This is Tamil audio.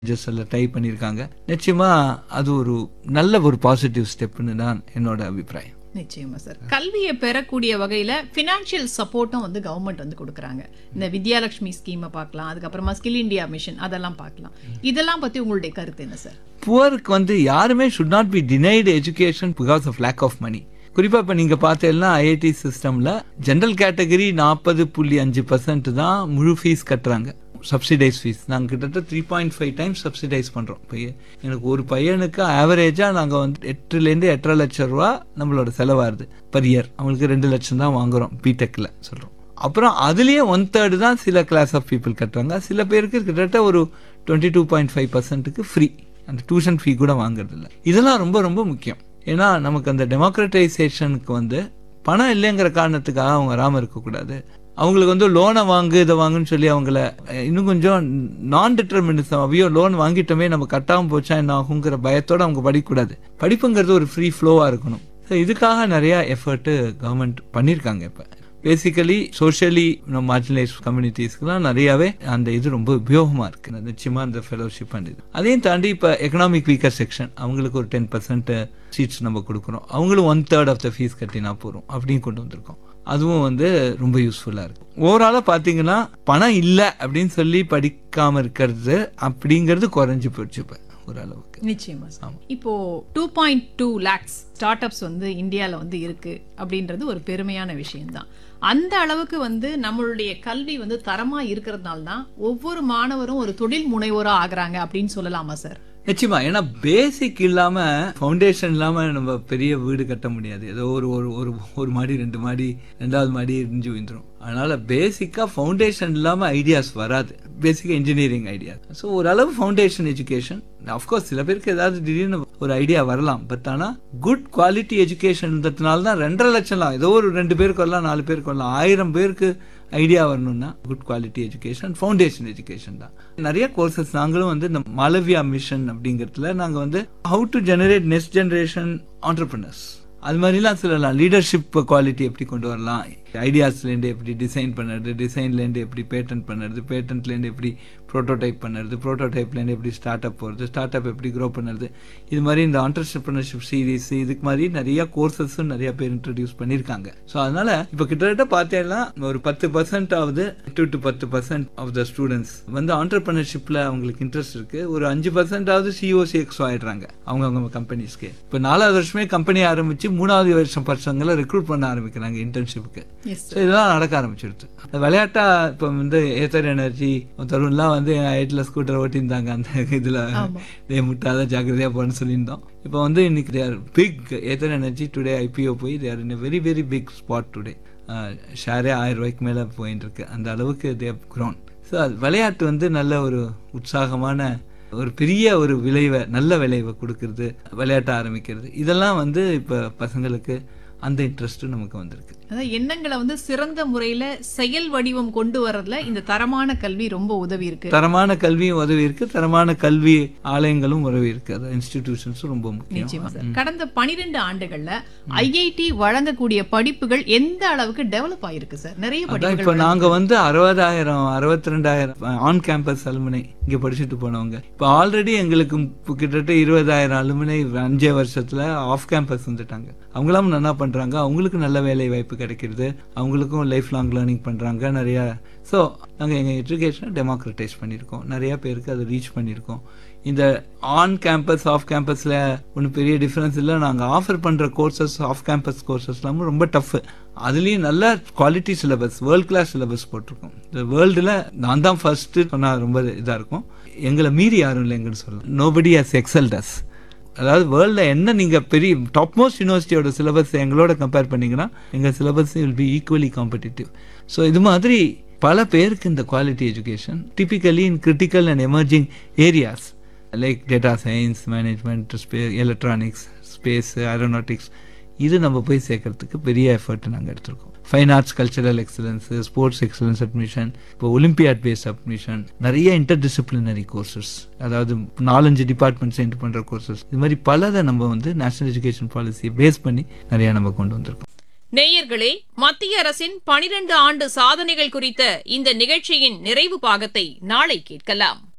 ஜஸ்டில் ட்ரை பண்ணியிருக்காங்க நிச்சயமா அது ஒரு நல்ல ஒரு பாசிட்டிவ் ஸ்டெப்னு தான் என்னோட அபிப்பிராயம் நிச்சயமா சார் கல்வியை பெறக்கூடிய வகையில பினான்சியல் சப்போர்ட்டும் வந்து கவர்மெண்ட் வந்து கொடுக்குறாங்க இந்த வித்யாலட்சுமி ஸ்கீமை பார்க்கலாம் அதுக்கப்புறமா ஸ்கில் இந்தியா மிஷன் அதெல்லாம் பார்க்கலாம் இதெல்லாம் பத்தி உங்களுடைய கருத்து என்ன சார் புவருக்கு வந்து யாருமே should not be denied education because of lack of money குறிப்பா இப்ப நீங்க பார்த்தீங்கன்னா ஐஐடி சிஸ்டம்ல ஜென்ரல் கேட்டகரி நாற்பது புள்ளி அஞ்சு பர்சன்ட் தான் முழு ஃபீஸ் கட்டுறாங்க சப்சிடைஸ் ஃபீஸ் நாங்கள் கிட்டத்தட்ட three point five times subsidise பண்ணுறோம் இப்போ எனக்கு ஒரு பையனுக்கு ஆவரேஜாக நாங்கள் வந்து எட்டுலேருந்து எட்டரை லட்சம் ரூபா நம்மளோட செலவாகுது பர் இயர் அவங்களுக்கு ரெண்டு லட்சம் தான் வாங்குறோம் பிடெக்கில் சொல்கிறோம் அப்புறம் அதுலேயே ஒன் தேர்டு தான் சில கிளாஸ் ஆஃப் பீப்புள் கட்டுறாங்க சில பேருக்கு கிட்டத்தட்ட ஒரு டுவெண்ட்டி டூ பாயிண்ட் ஃபைவ் பர்சன்ட்டுக்கு ஃப்ரீ அந்த டியூஷன் ஃபீ கூட வாங்குறது இல்லை இதெல்லாம் ரொம்ப ரொம்ப முக்கியம் ஏன்னா நமக்கு அந்த டெமோக்ரட்டைசேஷனுக்கு வந்து பணம் இல்லைங்கிற காரணத்துக்காக அவங்க வராமல் இருக்கக்கூடாது அவங்களுக்கு வந்து லோனை வாங்கு இதை வாங்குன்னு சொல்லி அவங்கள அஹ், இன்னும் கொஞ்சம் நான் டிட்டர்மினிசம் அவையோ லோன் வாங்கிட்டோமே நம்ம கட்டாமல் போச்சா என்ன ஆகுங்கிற பயத்தோட அவங்க படிக்கக்கூடாது படிப்புங்கிறது ஒரு ஃப்ரீ ஃப்ளோவாக இருக்கணும் ஸோ இதுக்காக நிறைய எஃபர்ட்டு கவர்மெண்ட் பண்ணியிருக்காங்க இப்போ பேசிக்கலி சோஷியலி மார்ஜினலைஸ் கம்யூனிட்டிஸ்க்குலாம் நிறையாவே அந்த இது ரொம்ப உபயோகமாக இருக்கு நிச்சயமாக அந்த ஃபெலோஷிப் அண்ட் இது அதையும் தாண்டி இப்போ எக்கனாமிக் வீக்கர் செக்ஷன் அவங்களுக்கு ஒரு டென் பர்சன்ட் சீட்ஸ் நம்ம கொடுக்குறோம் அவங்களும் one third of the fees கட்டினா போகிறோம் அப்படின்னு கொண்டு வந்திருக்கோம் அதுவும் வந்து ரொம்ப யூஸ்ஃபுல்லாக இருக்கு ஓவராலாக பார்த்தீங்கன்னா பணம் இல்லை அப்படின்னு சொல்லி படிக்காமல் இருக்கிறது அப்படிங்கிறது குறைஞ்சி போயிடுச்சு இப்போ ஓரளவுக்கு நிச்சயமா சார் இப்போ two point two lakhs startups வந்து இந்தியால வந்து இருக்கு அப்படின்றது ஒரு பெருமையான விஷயம்தான் அந்த அளவுக்கு வந்து நம்மளுடைய கல்வி வந்து தரமா இருக்கிறதுனால தான் ஒவ்வொரு மாணவரும் ஒரு தொழில் முனைவோரா ஆகுறாங்க அப்படின்னு சொல்லலாமா சார் நிச்சயமா ஏன்னா பேசிக் இல்லாம ஃபவுண்டேஷன் இல்லாம நம்ம பெரிய வீடு கட்ட முடியாது ஏதோ ஒரு ஒரு ஒரு ஒரு மாடி ரெண்டு மாடி ரெண்டாவது மாடி இடிஞ்சு விழுந்துரும் அதனால பேசிக்கா ஃபவுண்டேஷன் இல்லாம ஐடியாஸ் வராது பேசிக்கா இன்ஜினியரிங் ஐடியா ஸோ ஓரளவு ஃபவுண்டேஷன் எஜுகேஷன் அஃப்கோர்ஸ் சில பேருக்கு ஏதாவது திடீர்னு ஒரு ஐடியா வரலாம் பட் ஆனா குட் குவாலிட்டி எஜுகேஷன் இருந்ததுனால தான் ரெண்டரை லட்சம்லாம் ஏதோ ஒரு ரெண்டு பேருக்கு வரலாம் நாலு பேருக்கு வரலாம் ஆயிரம் பேருக்கு ஐடியா வரணும்னா good quality education foundation education தான் நிறைய கோர்சஸ் நாங்களும் வந்து இந்த மாலவியா மிஷன் அப்படிங்கிறதுல நாங்கள் வந்து how to generate next generation entrepreneurs அது மாதிரிலாம் சொல்லலாம் லீடர்ஷிப் குவாலிட்டி எப்படி கொண்டு வரலாம் ஐடியாஸ்லேருந்து எப்படி டிசைன் பண்ணுறது டிசைன்லேருந்து எப்படி பேட்டன்ட் பண்ணுறது பேட்டன்ட்லேருந்து எப்படி ப்ரோட்டோடைப் பண்ணுறது ப்ரோட்டோடைப்லேருந்து எப்படி ஸ்டார்ட் அப் போகிறது ஸ்டார்ட் அப் எப்படி க்ரோ பண்ணுறது இது மாதிரி இந்த ஆண்டர்பிரினர்ஷிப் சீரீஸ் இதுக்கு மாதிரி நிறைய கோர்சஸும் நிறைய பேர் இன்ட்ரடியூஸ் பண்ணியிருக்காங்க ஸோ அதனால இப்போ கிட்டத்தட்ட பார்த்தீங்கன்னா ஒரு பத்து பர்சன்ட் ஆகுது டூ டு பத்து பர்சன்ட் ஆஃப் த ஸ்டூடெண்ட்ஸ் வந்து ஆண்டர்பிரினர்ஷிப்பில் அவங்களுக்கு இன்ட்ரெஸ்ட் இருக்கு ஒரு அஞ்சு பர்சன்ட் ஆகுது சிஓசி எக்ஸோ ஆயிடுறாங்க அவங்க அவங்க கம்பெனிஸ்க்கு இப்போ நாலாவது வருஷமே கம்பெனி ஆரம்பிச்சு மூணாவது வருஷம் பசங்களை ரெக்ரூட் பண்ண ஆரம்பிக்கிறாங்க இன்டர்ன்ஷிப்புக்கு எஸ் ஸோ இதெல்லாம் நடக்க ஆரம்பிச்சிருச்சு அந்த விளையாட்டா இப்போ வந்து ஏத்தர் எனர்ஜி தருண்லாம் வந்து ஹைட்டில் ஸ்கூட்டர் ஓட்டியிருந்தாங்க அந்த இதில் ஆமா. டே முட்டாத ஜாக்கிரதையாக போகணும்னு சொல்லியிருந்தோம் இப்போ வந்து இன்னைக்கு there big Ather Energy today IPO போய் there in very very big spot today ஷேரே ஆயிரம் ரூபாய்க்கு மேலே போயின்னு இருக்கு அந்த அளவுக்கு தேவ் க்ரோன் ஸோ அது விளையாட்டு வந்து நல்ல ஒரு உற்சாகமான ஒரு பெரிய ஒரு விளைவை நல்ல விளைவை கொடுக்கறது விளையாட்ட ஆரம்பிக்கிறது இதெல்லாம் வந்து இப்போ பசங்களுக்கு அந்த இன்ட்ரெஸ்ட்டும் நமக்கு வந்திருக்கு அதாவது எண்ணங்களை வந்து சிறந்த முறையில செயல் வடிவம் கொண்டு வரதுல இந்த தரமான கல்வி ரொம்ப உதவி இருக்கு தரமான கல்வியும் உதவி இருக்கு தரமான கல்வி ஆலயங்களும் உதவி இருக்கு அது இன்ஸ்டிடியூஷன்ஸும் ரொம்ப முக்கியம் நிச்சயமா சார் கடந்த பனிரெண்டு ஆண்டுகள்ல ஐஐடி வழங்கக்கூடிய படிப்புகள் எந்த அளவுக்கு டெவலப் ஆயிருக்கு சார் நிறைய அதான் படிப்புகள் இப்போ நாங்க வந்து அறுபதாயிரம் அறுபத்தி ரெண்டாயிரம் ஆன் கேம்பஸ் அலுமினை இங்க படிச்சுட்டு போனவங்க இப்போ ஆல்ரெடி எங்களுக்கு இப்போ கிட்டத்தட்ட இருபதாயிரம் அலுமினை அஞ்சே வருஷத்துல ஆஃப் கேம்பஸ் வந்துட்டாங்க அவங்களாம் நல்லா பண்றாங்க அவங்களுக்கு நல்ல வேலை வாய்ப்பு கிடைக்கிறது அவங்களுக்கும் லைஃப் லாங் லேர்னிங் பண்றாங்க நிறைய ஸோ நாங்கள் எங்கள் எஜுகேஷனை டெமோக்ரட்டைஸ் பண்ணியிருக்கோம் நிறைய பேருக்கு அதை ரீச் பண்ணியிருக்கோம் இந்த ஆன் கேம்பஸ் ஆஃப் கேம்பஸில் ஒன்றும் பெரிய டிஃப்ரென்ஸ் இல்லை நாங்கள் ஆஃபர் பண்ணுற கோர்சஸ் ஆஃப் கேம்பஸ் கோர்சஸ்லாம் ரொம்ப டஃப் அதுலேயும் நல்ல quality syllabus world class syllabus போட்டிருக்கோம் இந்த வேர்ல்டில் நான் தான் ஃபர்ஸ்ட்டு சொன்னால் ரொம்ப இதாக இருக்கும் எங்களை மீறி யாரும் இல்லைங்கன்னு சொல்லலாம் நோபடி ஹஸ் எக்ஸல்ட் அஸ் அதாவது வேர்ல்டில் என்ன நீங்கள் பெரிய டாப் மோஸ்ட் யூனிவர்சிட்டியோட சிலபஸ் எங்களோட கம்பேர் பண்ணீங்கன்னா எங்கள் syllabus will be equally competitive so இது மாதிரி பல பேருக்கு இந்த quality education typically in critical and emerging areas like data science management ஸ்பே எலக்ட்ரானிக்ஸ் ஸ்பேஸ் ஏரோநாட்டிக்ஸ் இது நம்ம போய் சேர்க்கறதுக்கு பெரிய எஃபர்ட் நாங்கள் எடுத்திருக்கோம் fine arts cultural excellence sports excellence admission இப்போ ஒலிம்பியாட் பேஸ்ட் அட்மிஷன் நிறைய இன்டர் டிசிப்ளினரி கோர்சஸ் அதாவது நாலஞ்சு டிபார்ட்மெண்ட் சேர்ந்து பண்ணுற கோர்சஸ் இது மாதிரி பலதை நம்ம வந்து நேஷனல் எஜுகேஷன் பாலிசியை பேஸ் பண்ணி நிறைய நம்ம கொண்டு வந்திருக்கோம் நேயர்களே மத்திய அரசின் பனிரெண்டு ஆண்டு சாதனைகள் குறித்த இந்த நிகழ்ச்சியின் நிறைவு பாகத்தை நாளை கேட்கலாம்